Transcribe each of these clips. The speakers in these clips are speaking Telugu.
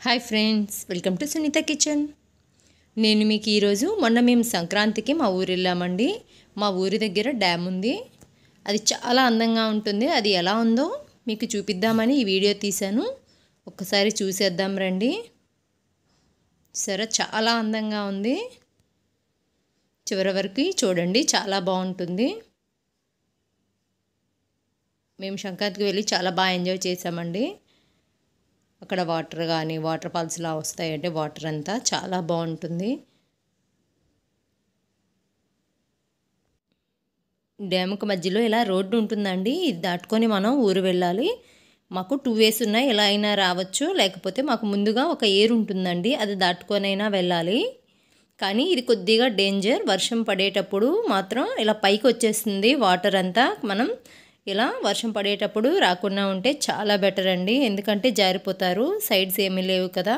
Hi friends welcome to Sunitha kitchen నేను మీకు ఈరోజు మొన్న మేము సంక్రాంతికి మా ఊరు వెళ్ళామండి మా ఊరి దగ్గర డ్యామ్ ఉంది అది చాలా అందంగా ఉంటుంది అది ఎలా ఉందో మీకు చూపిద్దామని ఈ వీడియో తీశాను ఒక్కసారి చూసేద్దాం రండి సరే చాలా అందంగా ఉంది చివరి వరకు చూడండి చాలా బాగుంటుంది మేము సంక్రాంతికి వెళ్ళి చాలా బాగా ఎంజాయ్ చేసామండి అక్కడ వాటర్ కానీ వాటర్ ఫాల్స్లా వస్తాయంటే వాటర్ అంతా చాలా బాగుంటుంది డ్యామ్కి మధ్యలో ఇలా రోడ్డు ఉంటుందండి ఇది దాటుకొని మనం ఊరు వెళ్ళాలి మాకు టూ వేస్ ఉన్నాయి ఎలా అయినా రావచ్చు లేకపోతే మాకు ముందుగా ఒక ఏరు ఉంటుందండి అది దాటుకొనైనా వెళ్ళాలి కానీ ఇది కొద్దిగా డేంజర్ వర్షం పడేటప్పుడు మాత్రం ఇలా పైకి వచ్చేస్తుంది వాటర్ అంతా మనం ఇలా వర్షం పడేటప్పుడు రాకుండా ఉంటే చాలా బెటర్ అండి ఎందుకంటే జారిపోతారు సైడ్స్ ఏమీ లేవు కదా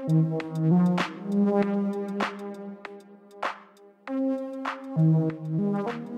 Thank you.